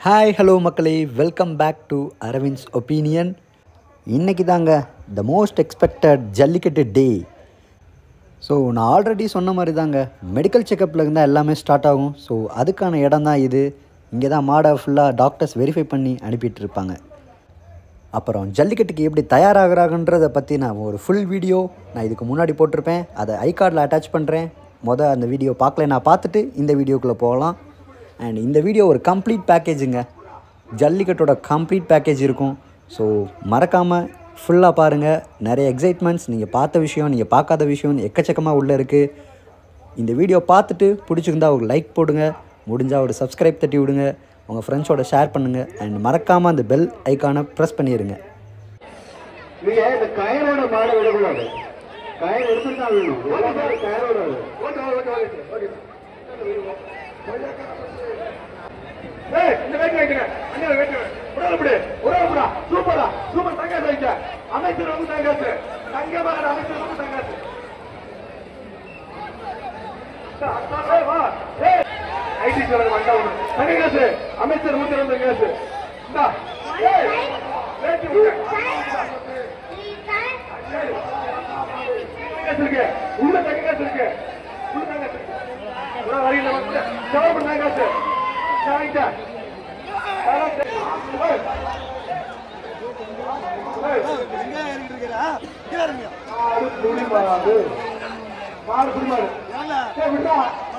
Hi hello மக்களே welcome back to Aravind's opinion இன்னைக்கு தாங்க the most expected jallikattu day so நான் ஆல்ரெடி சொன்ன மாதிரி தாங்க மெடிக்கல் செக்கப்பில் இருந்தால் எல்லாமே ஸ்டார்ட் ஆகும் ஸோ அதுக்கான இடம் தான் இது இங்கே தான் மாடை ஃபுல்லாக டாக்டர்ஸ் வெரிஃபை பண்ணி அனுப்பிட்டு இருப்பாங்க அப்புறம் ஜல்லிக்கட்டுக்கு எப்படி தயாராகிறாங்கன்றதை பற்றி நான் ஒரு ஃபுல் வீடியோ நான் இதுக்கு முன்னாடி போட்டிருப்பேன் அதை ஐ கார்டில் அட்டாச் பண்ணுறேன் மொதல் அந்த வீடியோ பார்க்கல நான் பார்த்துட்டு இந்த வீடியோக்குள்ளே போகலாம் அண்ட் இந்த வீடியோ ஒரு கம்ப்ளீட் பேக்கேஜுங்க ஜல்லிக்கட்டோட கம்ப்ளீட் பேக்கேஜ் இருக்கும் ஸோ மறக்காமல் ஃபுல்லாக பாருங்கள் நிறைய எக்ஸைட்மெண்ட்ஸ் நீங்கள் பார்த்த விஷயம் நீங்கள் பார்க்காத விஷயம் எக்கச்சக்கமாக உள்ளே இருக்குது இந்த வீடியோ பார்த்துட்டு பிடிச்சிருந்தா ஒரு லைக் போடுங்க முடிஞ்சால் ஒரு சப்ஸ்கிரைப் தட்டி விடுங்க உங்கள் ஃப்ரெண்ட்ஸோட ஷேர் பண்ணுங்கள் அண்ட் மறக்காமல் அந்த பெல் ஐக்கானை ப்ரெஸ் பண்ணிடுங்க நீங்க இந்த கயரோட மாட விடக்கூடாது கயர் எடுத்துட்டு தான் வேணும் எல்லா மாடும் கயரோட வரும். ஏய், இந்த வேட்டி வைக்கிறேன். அண்ணா வேட்டி வை. உடல் இப்படி, உடல் இப்படிடா. சூப்பரா, சூப்பர் தங்காசு வைக்க. அமைச்சர் வந்து தங்காசு. தங்கமான அமைச்சர் வந்து தங்காசு. ஏய், வா. ஏய், IT சொல்றது வந்தா ஒண்ணு. தங்ககாசு, அமைச்சர் மூத்தர் வந்து தங்காசு. இந்தா. ஏய், வேட்டி விடு. தங்ககாசு இருக்கு. உள்ள தங்ககாசு இருக்கு. உள்ள தங்ககாசு இருக்கு. உள்ள வரியில வந்து சிவப்பு தங்ககாசு. வாங்கிட்டா. ஏய். ஏய். மாடு புலி மாடு. மாடு புலி மாடு. ஏய், விட்றா.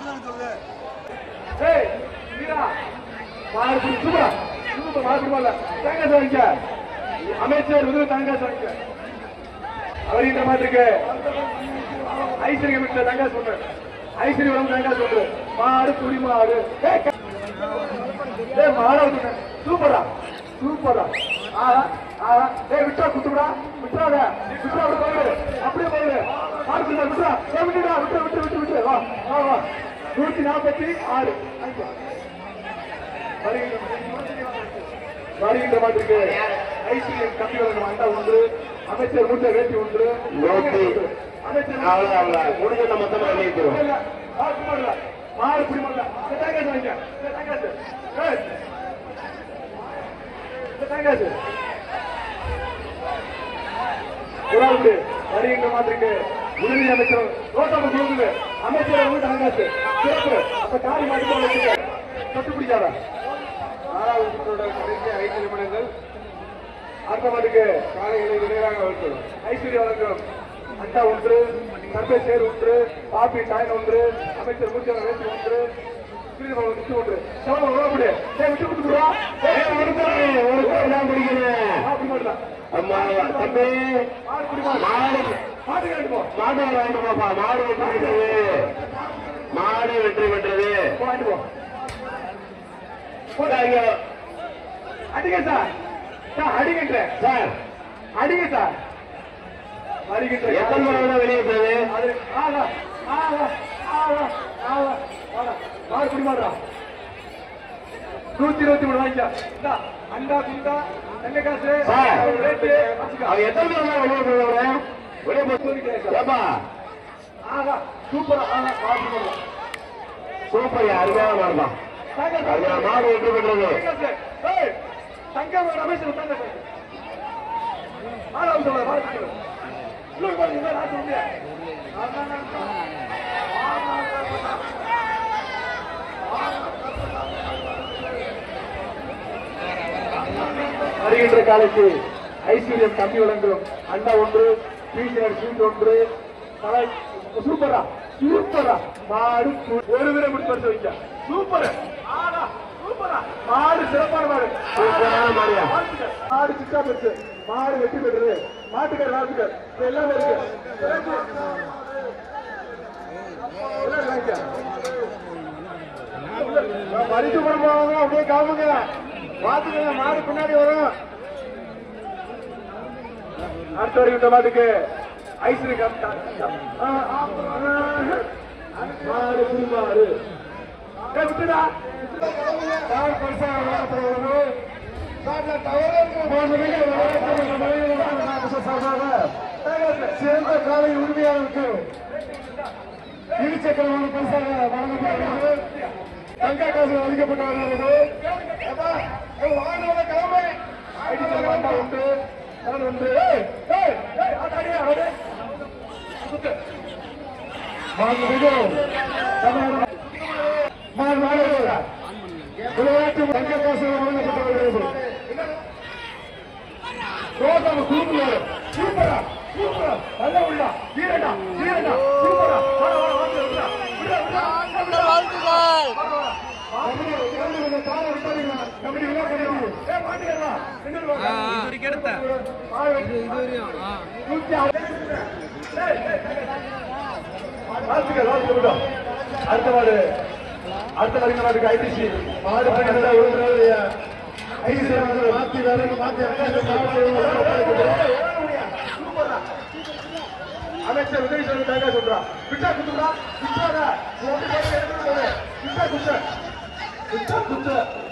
ஏய், வீரா. மாடு புலி, சூப்பரா. சூப்பர், மாடு புலி மாடுல. தேங்காய் வாங்கிக்க. அமைச்சர் உதவி தேங்காய் வாங்கிக்க அவர்கிட்ட மாதிரி இருக்கு ஐஸ்வர்யம் விட்ட தேங்காய் சொல்லு ஐஸ்வர்யம் தேங்காய் சொல்லு மாடு புலி மாடு ஏய், க- ஏய் மாடா விட்டுட்ட. சூப்பரா சூப்பரா ஆஹா ஆஹா ஏய் விட்டா குத்துடா விட்டுறாத விட்டுறா அப்படி போயிடு அப்படியே போயிடு மாடு புலி மாடு விட்டுறா ஏய் விட்டுடா விட்டு விட்டு விட்டு விட்டு வா வா வா நூத்தி நாற்பத்தி ஆறு வாங்கிக்கோ. வருகின்ற வருகின்ற மாட்டிற்கு ஐசிஎம் கம்பி வழங்கும் அண்டா ஒன்று அமைச்சர் மூட்டை வேட்டி ஒன்று அமைச்சர் முடிஞ்ச மொத்தமா வெளியிட்டுருவோம் மாறு பிடி மாடல தேங்காய் வாங்க தேங்காய் ஏய். இந்த தேங்காய் உறவு வருகின்ற மாட்டிற்கு உதவி அமைச்சர் ரோட்டாப்பு கொடுக்குது அமைச்சர் வந்து தேங்காய் சிறப்பு அப்ப காரி மாட்டு வச்சுக்க தொட்டு பிடிக்காத ஆறாவது சுற்றோட கடைசி ஐந்து நிமிடங்கள் ஆட்டமாட்டுக்கு காலைகளை இணையாக வைக்கும் ஐஸ்வர்யா வழங்கும் அண்டா ஒன்று சர்வே சேர் ஒன்று பாப்பி காயின் ஒன்று அமைச்சர் மூச்சர் வேட்டி ஒன்று கிருஷ்ணபாபு நிச்சு ஒன்று செவன் உழவுடு ஏய் விட்டு கொடுத்துருவா ஒரு பேர் ஒரு பேர் தான் பிடிக்கிறேன் அப்படி மாட்டலாம் அம்மா தம்பி மாடு குடி மாடு மாடு கேட்டு போ மாடு வாங்கிட்டு போப்பா மாடு வெற்றி பெற்றது மாடு வெற்றி பெற்றது வாங்கிட்டு போ போடாங்க அடிங்க சார் சார் அடிக்கின்ற சார் அடிங்க சார் அடிக்கின்ற எத்தனை முறை தான் வெளியே போகுது அது ஆகா ஆகா ஆகா ஆகா ஆகா மாடு குடி மாடுறா நூத்தி இருபத்தி மூணு வாங்கிக்கா இந்தா, அண்டா குண்டா தங்க காசு ரேட்டு அவ எத்தனை முறை தான் வெளியே போகுது வெளியே போய் ஏப்பா ஆகா சூப்பரா ஆகா மாடு குடி மாடுறா சூப்பர் அருமையான மாடுதான் அருமையான மாடு வெற்றி பெற்றது தங்கம் ரமேஷ் தங்க மாடு வந்து மாடு சொல்லு இன்னொரு பாருங்க இந்த ராஜ் வந்து வருகின்ற காலைக்கு ஐஸ்வர்யம் கம்பி வழங்கும் அண்டா ஒன்று பீசினர் சீட் ஒன்று தலை சூப்பரா சூப்பரா மாடு கு- ஒரு விரை முடிச்சு வச்சு வைக்க சூப்பர் ஆடா சூப்பரா மாடு சிறப்பான மாடு சூப்பரான மாடியா மாடு சிக்கா பெருசு மாடு வெட்டி பெற்றது மாட்டுக்கார் வாழ்த்துக்கார் இது எல்லாமே இருக்கு சிறப்பு. எல்லாம் வாங்கிக்க. பரிசு கொடுப்பாங்க அப்படியே காமுங்க பாத்துக்கங்க மாடு பின்னாடி வரும் அடுத்த வருகின்ற மாட்டுக்கு ஐஸ்வரி மாடு புரிமாறு விட்டுடா யார் பெருசா விளையாடுறது சிறந்த காலை உரிமையாளருக்கு இருசக்கர பரிசாக வழங்கப்படுகிறது தங்க காசு அளிக்கப்பட்டவர்கள் ஏப்பா, ஏய், வாங்கினவங்க கிளம்பு. அடிச்ச மாட்டா உண்டு. நான் உண்டு. ஏய், ஏய், ஏய், ஆட்டாடியா, ஆடு. சுத்து. வாங்க, விடு. தமிழ்நாடு. வாங்க, வாங்க. விளையாட்டு தங்க காசு வழங்கப்பட்டவர்கள் ரோசாவை கூப்பிடுவாரு சூப்பரா சூப்பரா நல்ல உள்ளா வீரடா வீரடா சூப்பரா வா வா வா விடுடா விடுடா விடுடா வாழ்த்துக்கள் அடுத்த மாடு அடுத்த வருகிற மாட்டுக்கு ஐடிசி மாடு பணிகளை ஒரு ஐடிசி மாத்தி வேற மாத்தி அமைச்சர் உதவி சொல்லிட்டாங்க சொல்றா விட்டா குத்துறா விட்டாத விட்டா குத்த விட்டா குத்த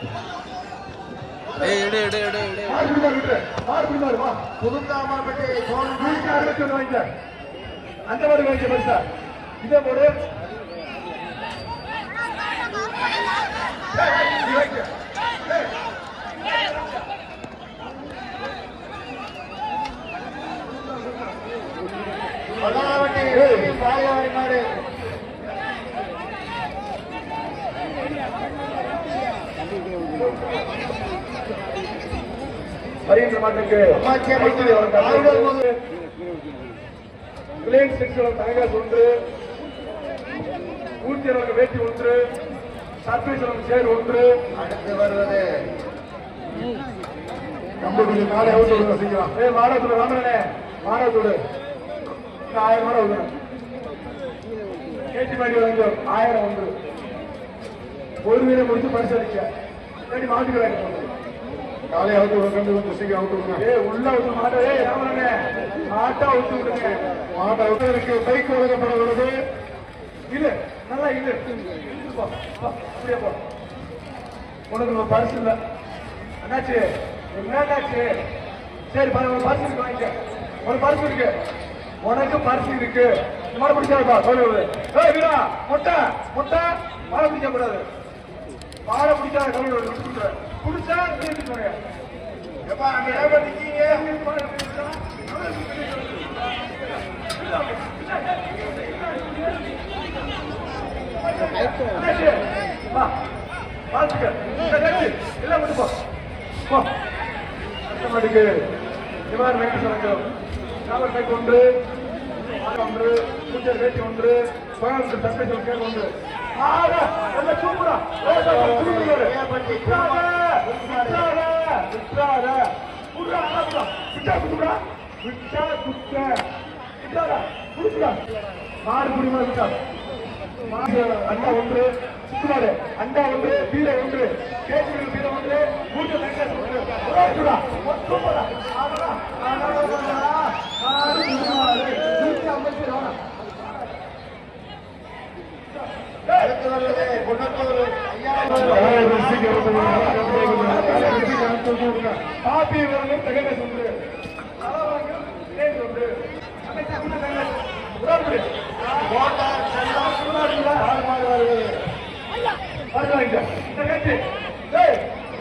ஏய் எடு எடு எடு எடு ஆறு பிடிமாறு விட்டு ஆறு பிடிமாறு வா புதுந்தாமப்பட்டி நூற்றி அறுபத்தி ஒன்று வாங்கிக்க அந்த மாதிரி வாங்கிக்க பரிசா இதே போடு ஏய், நீ வாங்கிக்க. ஏய். ஏய், பாயாய் மாடு. வருகின்ற மாட்டுக்கு ரிலையன்ஸ் செக்ஷன் தனகாசு ஒன்று ஊட்டி அளவுக்கு வேட்டி ஒன்று சர்வீஸ் அளவுக்கு சேர் ஒன்று அடுத்து வருவது கம்பெனி நாளை அவுட் விடுங்க சீக்கிரம் ஏ மாடத்தோடு ராமனே மாடத்தோடு ஆயிரம் மாடம் விடுங்க கேட்டி மாடி வாங்க ஆயிரம் ஒன்று ஒரு வீரம் முடிச்சு பரிசளிக்க இல்லாட்டி மாட்டுக்கு வாங்கி காலை அவுத்து விடுங்க கண்டு கொஞ்சம் சீக்கிரம் அவுத்து விடுங்க ஏ உள்ள அவுத்து மாட்ட ஏ ராமனே மாட்டா அவுத்து விடுங்க மாட்டை அவுத்ததற்கு பைக் வழங்கப்பட உள்ளது இல்ல நல்லா இல்ல போ, போ, அப்படியே போ உனக்கு ஒரு பரிசு இல்ல என்னாச்சு என்னடாச்சு சரி பாரு ஒரு பரிசு இருக்கு வாங்கிக்க ஒரு பரிசு இருக்கு உனக்கு பரிசு இருக்கு மழை பிடிச்சாப்பா சொல்லுவது ஏய் வீரா முட்டை முட்டை மழை பிடிக்க கூடாது மழை பிடிச்சா கவலை குடிச்சா திருப்பி சொல்லுங்க எப்பா அங்க ஏன் நிக்கீங்க என்னாச்சு? வா பார்த்துக்க இந்த கட்சி எல்லாம் விட்டு போ போ அடுத்த மாட்டுக்கு நிவாரண வேண்டி சரங்கம் காவல் பைக் ஒன்று ஆறு ஒன்று பூஜை வேட்டி ஒன்று கோயம்புத்தூர் தப்பை சொல்ல ஒன்று ஆக நல்ல சூப்பரா மாடு குடிமா விட்டா அண்டா ஒன்று சுத்துமாடு அண்டா ஒன்று பீரை ஒன்று கேஜிகள் பீரை ஒன்று மூட்டை தங்க ஒன்று சுடா சூப்பரா ஆடா ஆடா ஆடு குடிமாடு நூற்றி ஐம்பத்தி ரூபா அடுத்து வருவது குணத்தூர் காப்பி வரணும் தகவல் சொல்லு சொல்லு அமைச்சர் கூட தகவல் உடம்பு மோட்டார் செல்லம் சுடுகாடுல ஆறு மாடு வருவது வருவாங்க இந்த கட்சி டேய்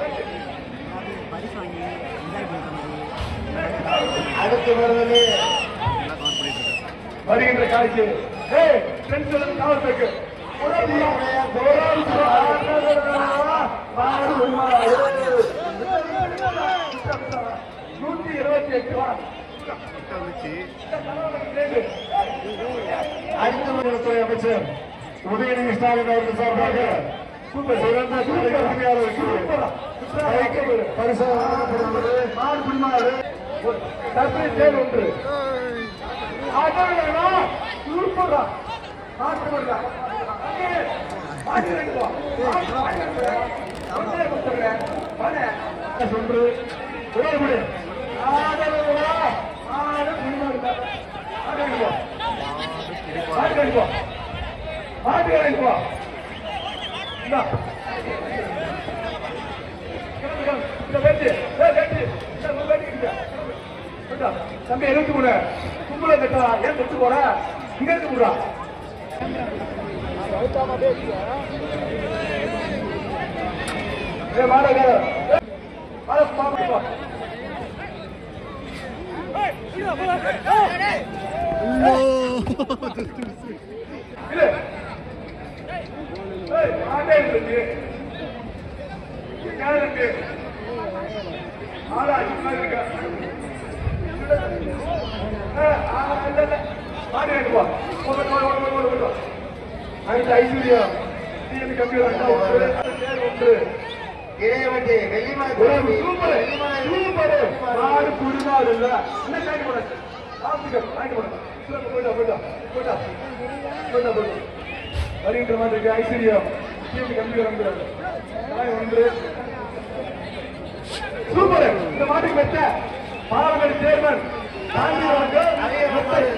அடுத்து வருவது வருகின்ற காட்சி ஏய் ஃப்ரெண்ட்ஸ் எல்லாம் காவல்துறைக்கு நூத்தி இருபத்தி எட்டு வா அடுத்த அமைச்சர் உதயநிதி ஸ்டாலின் அவர்கள் சார்பாக சிறந்த உரிமையாளருக்கு பரிசு வழங்கப்படுகிறது மாடு குடிமாறு தற்பை தேர் ஒன்று ஆட்டோடா சூப்பரா மாட்டு போடுறா ஒன்று உடல்படி ஆடவா ஆட குடிமாறு ஆட்டோ மாட்டு கழிப்போம் மாட்டு கழிப்போம் இந்தா இந்த வெட்டி வெட்டி இந்த வெட்டி தம்பி இருபத்தி மூணு கும்பல கட்டா ஏன் தொட்டு போற இங்க இருந்து போடா ஏ மாடங்க மாட பாப்பா இல்ல ஏய் மாடே இருக்கு யார் இருக்கு ஆளா இங்க இருக்கா ஏய் ஆளா இல்ல இல்ல மாடே இருக்கு வா ஓடு ஓடு ஓடு ஓடு ஓடு ஐந்து ஐஸ்வர்யா டிஎன் கம்ப்யூட்டர் அண்ணா ஒன்று பேர் ஒன்று இறைவட்டி வெள்ளிமலை ஒரு சூப்பர் சூப்பர் மாடு குடிமாடு இல்ல என்ன காய்க்க போறாங்க ஆப்பிக்க காய்க்க போறாங்க போயிட்டா போயிட்டா போயிட்டா போயிட்டா போயிட்டா வருகின்ற மாதிரி இருக்கு ஐஸ்வர்யா டிஎன் கம்ப்யூட்டர் வந்துடுறாங்க நாய் ஒன்று சூப்பர் இந்த மாட்டுக்கு வச்ச பாலமேடு சேர்மன் காந்தி வந்து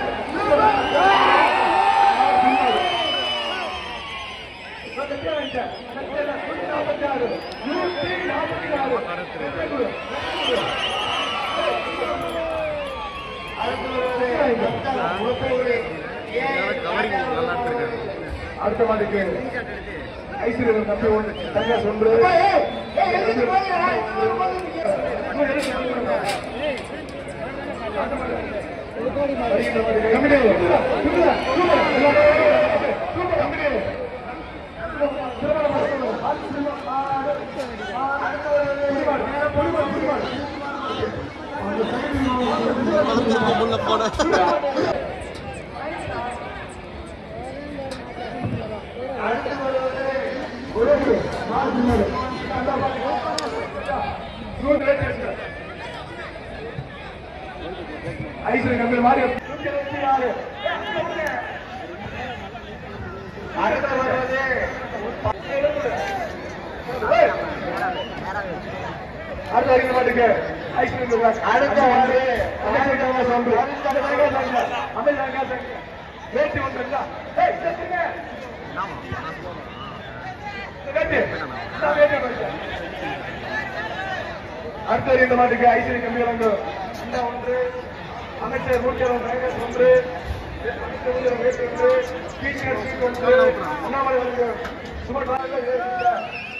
அடுத்த மாட்டுக்கு ஐஸ்வர்யம் தப்பி ஒன்று தங்க ஒன்று ஐஸ்வர்யம் கம்பெனி மாறி அடுத்து வருவது அடுத்த அறிந்த மாட்டுக்கு ஐஸ்வர்யம் அடுத்த ஒன்று வேட்டி ஒன்று இருக்கா? ஏய், சேர்த்துங்க. இந்த வேட்டி. இந்த வேட்டி ஒன்று. அடுத்த அறிந்த மாட்டுக்கு ஐஸ்வர்யம் கம்பி வழங்கு இந்த ஒன்று அமைச்சர் மூச்சரம் ரங்கஸ் ஒன்று அமைச்சர் மூச்சரம் வேட்டி ஒன்று டீச்சர் சீட் ஒன்று அண்ணாமலை வழங்கு சுமார் நாலு பேர் ஏறிட்டாங்க.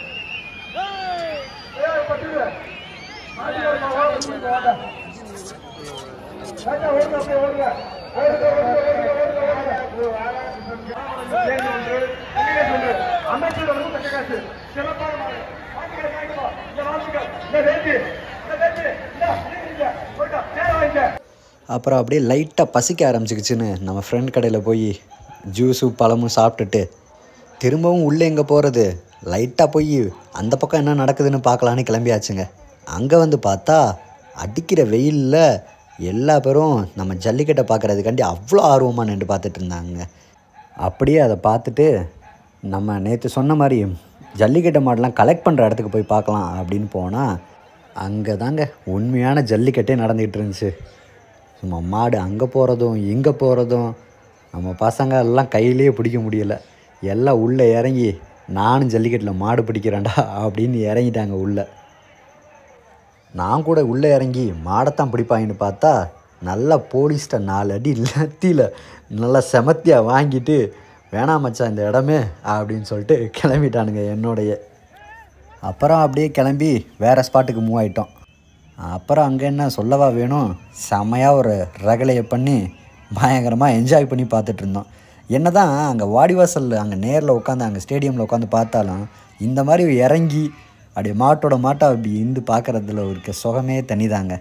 ஏய், பட்டுது. மாட்டி வருமா? ஓடு, ஓடு, ஓடு. ராஜா, ஓடுங்க, அப்படியே ஓடுங்க. ஓடுங்க, ஓடுங்க, ஓடுங்க, ஓடுங்க, ஓடுங்க. சேர்ந்து ஒன்று, இங்கிலீஷ் ஒன்று. அமைச்சர் வந்து தக்க காசு. சிறப்பான மாடு. வாங்கிக்க, வாங்கிக்க. இந்த வாங்கிக்க. இந்த வேட்டி. இந்த வேட்டி. இந்தா, நீங்க. போயிட்டா. சேர வாங்கிக்க. அப்புறம் அப்படியே லைட்டாக பசிக்க ஆரம்பிச்சிக்கிச்சுன்னு நம்ம ஃப்ரெண்ட் கடையில் போய் ஜூஸும் பழமும் சாப்பிட்டுட்டு திரும்பவும் உள்ளே எங்கே போகிறது லைட்டாக போய் அந்த பக்கம் என்ன நடக்குதுன்னு பார்க்கலான்னு கிளம்பியாச்சுங்க அங்கே வந்து பார்த்தா அடிக்கிற வெயிலில் எல்லா பேரும் நம்ம ஜல்லிக்கட்டை பார்க்குறதுக்காண்டி அவ்வளோ ஆர்வமாக நின்று பார்த்துட்டு இருந்தாங்க அப்படியே அதை பார்த்துட்டு நம்ம நேற்று சொன்ன மாதிரி ஜல்லிக்கட்டு மாடெலாம் கலெக்ட் பண்ணுற இடத்துக்கு போய் பார்க்கலாம் அப்படின்னு போனால் அங்கே தாங்க உண்மையான ஜல்லிக்கட்டே நடந்துகிட்டு இருந்துச்சு சும்மா மாடு அங்கே போகிறதும் இங்கே போகிறதும் நம்ம பசங்க எல்லாம் கையிலேயே பிடிக்க முடியல எல்லாம் உள்ளே இறங்கி நானும் ஜல்லிக்கட்டில் மாடு பிடிக்கிறேன்டா அப்படின்னு இறங்கிட்டாங்க உள்ளே நான் கூட உள்ளே இறங்கி மாடைத்தான் பிடிப்பாங்கன்னு பார்த்தா நல்லா போலீஸ்ட்ட நாலு அடி லத்தியில் நல்லா செமத்தியாக வாங்கிட்டு வேணாம் மச்சான் இந்த இடமே அப்படின்னு சொல்லிட்டு கிளம்பிட்டானுங்க என்னோடைய அப்புறம் அப்படியே கிளம்பி வேறு ஸ்பாட்டுக்கு மூவ் ஆயிட்டோம் அப்புறம் அங்கே என்ன சொல்லவா வேணும் செமையாக ஒரு ரகலையை பண்ணி பயங்கரமாக என்ஜாய் பண்ணி பார்த்துட்டு இருந்தோம் என்ன தான் அங்கே வாடிவாசலில் அங்கே நேரில் உட்காந்து அங்கே ஸ்டேடியமில் உட்காந்து பார்த்தாலும் இந்த மாதிரி இறங்கி அப்படியே மாட்டோட மாட்டை அப்படி இருந்து பார்க்குறதுல இருக்க சுகமே தனிதாங்க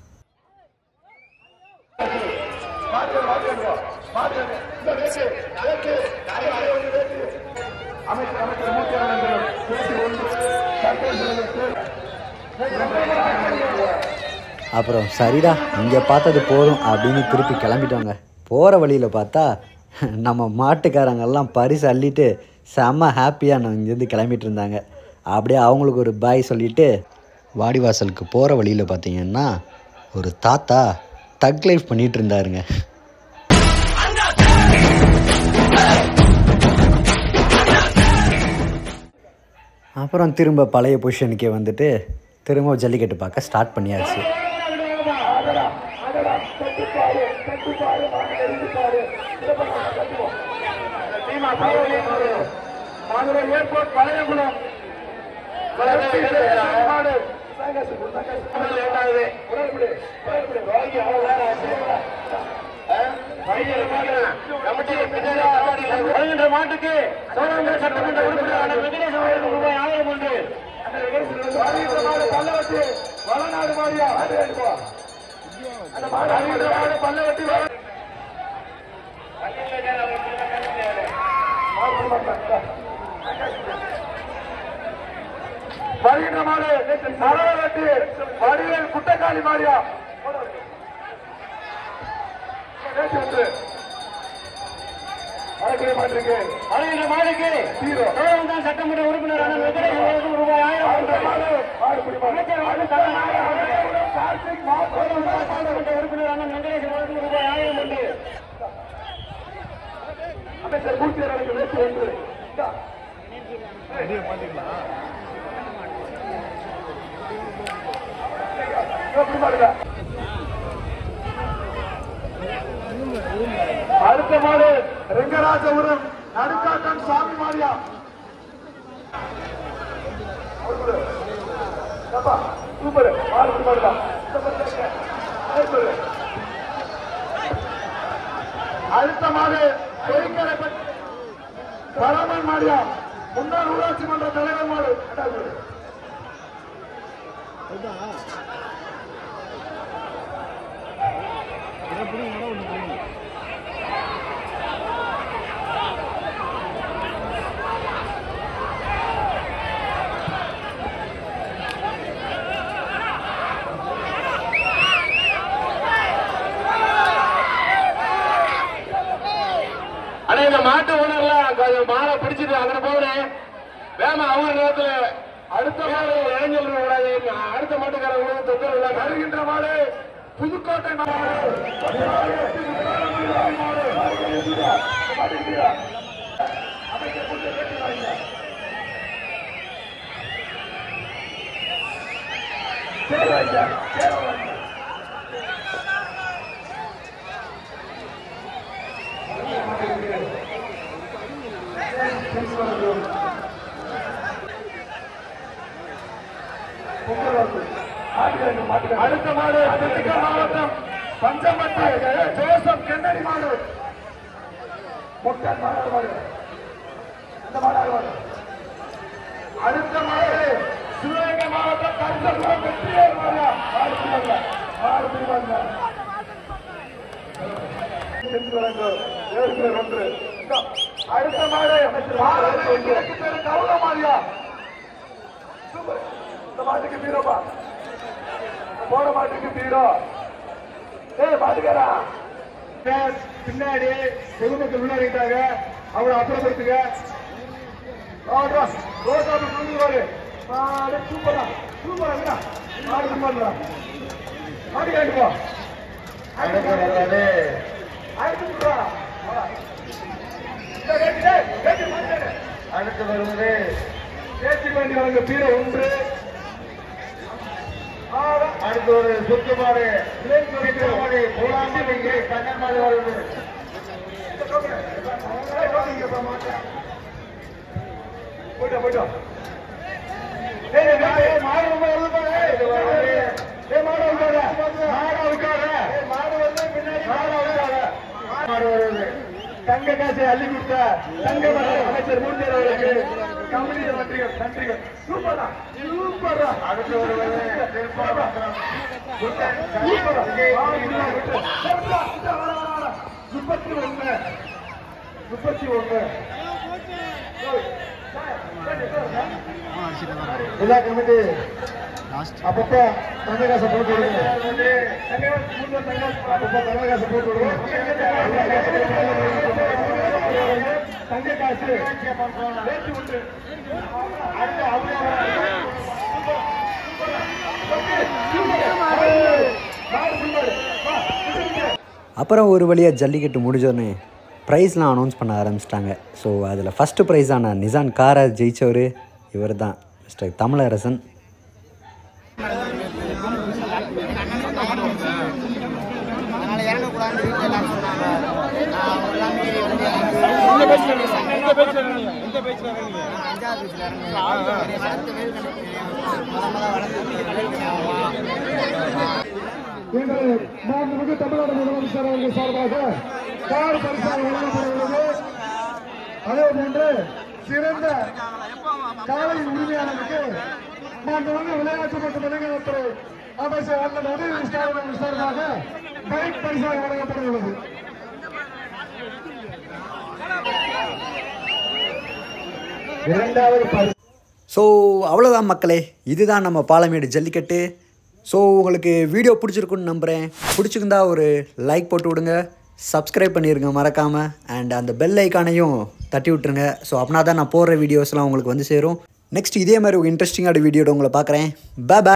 அமைச்சர் அமைச்சர் மூச்சரம் வேட்டி ஒன்று சட்டமன்ற அப்புறம் சரிடா இங்கே பார்த்தது போதும் அப்படின்னு திருப்பி கிளம்பிட்டோங்க போகிற வழியில் பார்த்தா நம்ம மாட்டுக்காரங்கெல்லாம் பரிசு அள்ளிட்டு செம்ம ஹாப்பியாக நான் இங்கேருந்து கிளம்பிட்டு இருந்தாங்க அப்படியே அவங்களுக்கு ஒரு பாய் சொல்லிட்டு வாடிவாசலுக்கு போகிற வழியில் பார்த்தீங்கன்னா ஒரு தாத்தா தக் லைஃப் பண்ணிகிட்டு இருந்தாருங்க அப்புறம் திரும்ப பழைய பொசிஷனுக்கே வந்துட்டு திரும்ப ஜல்லிக்கட்டு பார்க்க ஸ்டார்ட் பண்ணியாச்சு மதுரை ஏர்போர்ட் பழையகுளம் மாடு லேட்டாகுது உடற்படி உடற்படி வாங்கி அவ்வளவு நேரம் ஆச்சு வருகின்ற மாட்டுக்கு சோழங்க சட்டமன்ற உறுப்பினரான வெங்கடேசன் அவர்களுக்கு ரூபாய் ஆயிரம் உண்டு வருகின்ற மாடு பல்லவட்டி வளநாடு மாடியா அது எடுப்பா அந்த மாடு வருகின்ற மாடு பல்லவட்டி வள- வருகின்ற மாடு சரவரட்டி வடிவேல் குட்டக்காளி மாடியா நேற்று வந்து வடக்கிலே மாட்டிருக்கு வருகின்ற மாடுக்கு ஹீரோ சோழவந்தான் சட்டமன்ற உறுப்பினரான வெங்கடேசன் அவர்களுக்கு ரூபாய் ஆயிரம் உண்டு மாடு பிடிப்பாங்க அமைச்சர் வாக்கு தலைவர் கார்த்திக் மாப்போடு சட்டமன்ற உறுப்பினரான வெங்கடேசன் அவர்களுக்கு ரூபாய் ஆயிரம் உண்டு அமைச்சர் பூர்த்தி அவர்களுக்கு நேற்று வந்து இந்தா. இதோ இப்படி பாருங்க. அடுத்த மாடு ரெங்கராஜபுரம் நடுக்காட்டம் சாமி மாரியா சூப்பர் மாடு இப்படி பாருங்க. இந்த பக்கம் இருக்க. சூப்பர். அடுத்த மாடு பெருங்கரைப்பட்டி பரமன் மாடியா முன்னாள் ஊராட்சி மன்ற தலைவர் மாடு அடாது. அண்ணா இந்த மாட்டு ஓனர்லாம் கொஞ்சம் மாலை பிடிச்சிட்டு அங்கே போகிறேன் வேமா அவங்க நேரத்துல அடுத்த மாடு இளைஞர் கூடாது அடுத்த மாட்டுக்காரங்களுக்கு தொந்தரவு இல்லாம வருகின்ற மாடு புதுக்கோட்டை மாடு அடுத்த மாடு திண்டுக்கல் மாவட்டம் பஞ்சம்பட்டி ஜோசப் கென்னடி மாடு முட்டன் மாடு மாடு இந்த மாடு மாடு அடுத்த மாடு சிவகங்கை மாவட்டம் கருத்தபுரம் வெற்றியார் மாடியா மாடு பிடிவாங்க மாடு பிடிவாங்க ஒன்று இந்தா. அடுத்த மாடு கிழக்கு பேரு கவுல மாடியா சூப்பர். இந்த மாட்டுக்கு பீரோப்பா போட மாட்டுக்கு பீரோ ஏய் மாட்டுக்காரா பின்னாடி பொதுமக்கள் முன்னாடிட்டாங்க அவரை அப்புறப்படுத்துங்க ஆடுறா ரோசா சொல்லுவாரு மாடு சூப்பரா சூப்பரா இருக்கா மாடு சூப்பரா மாடு கேட்டு போ அடுத்து சொல்றா அடுத்து வருவது பேச்சு வேண்டி வழங்க பீரோ ஒன்று அடுத்து ஒரு சுத்துமாடு சுத்துமாடு போலாமி கண்ணன்மாடு வருது போயிட்டோம் போயிட்டோம் ஏய், ஏய், ஏய், மாடு ரொம்ப வருது பாரு. ஏய், மாடு அவுக்காத. மாடு அவுக்காத. மாடு அவுக்காத. மாடு வருது. தங்க காசை அள்ளி கொடுத்த தங்க மலர் அமைச்சர் மூர்த்தி அவர்களுக்கு கம்பெனி நன்றிகள் நன்றிகள் சூப்பரா சூப்பரா அடுத்து வருவது முப்பத்தி ஒண்ணு முப்பத்தி ஒண்ணு எல்லா கமிட்டி அப்பப்போ தங்க காசை போட்டு விடுங்க அப்பப்போ தங்க காசை போட்டு விடுங்க தங்க காசு பேச்சு உண்டு அடுத்து அவங்க அப்புறம் ஒரு வழியாக ஜல்லிக்கட்டு முடிஞ்சோடனே ப்ரைஸ்லாம் அனௌன்ஸ் பண்ண ஆரம்பிச்சிட்டாங்க ஸோ அதில் ஃபஸ்ட்டு ப்ரைஸான நிசான் காரை ஜெயித்தவர் இவர் தான் மிஸ்டர் தமிழரசன் அதனால இறங்கக்கூடாதுன்னு வீட்டில் எல்லாரும் சொன்னாங்க நான் எல்லாமே வந்து எந்த பேச்சு எந்த பேச்சு எங்கள் மாண்புமிகு தமிழ்நாடு முதலமைச்சர் அவர்கள் சார்பாக கார் பரிசாக வழங்கப்படுகிறது அதே போன்று சிறந்த காலையின் உரிமையாளருக்கு மாண்புமிகு விளையாட்டு மற்றும் இளைஞர்துறை அமைச்சர் அண்ணன் உதயநிதி ஸ்டாலின் அவர்கள் சார்பாக பைக் பரிசாக வழங்கப்படுகிறது இரண்டாவது பரிசு ஸோ அவ்வளோதான் மக்களே இதுதான் நம்ம பாலமேடு ஜல்லிக்கட்டு ஸோ உங்களுக்கு வீடியோ பிடிச்சிருக்குன்னு நம்புகிறேன் பிடிச்சிருந்தா ஒரு லைக் போட்டு விடுங்க சப்ஸ்கிரைப் பண்ணிடுங்க மறக்காமல் அண்ட் அந்த பெல் ஐக்கானையும் தட்டி விட்டுருங்க ஸோ அப்படின்னா தான் நான் போடுற வீடியோஸ்லாம் உங்களுக்கு வந்து சேரும் நெக்ஸ்ட் இதே மாதிரி ஒரு இன்ட்ரெஸ்டிங்கான வீடியோட உங்களை பார்க்குறேன் பே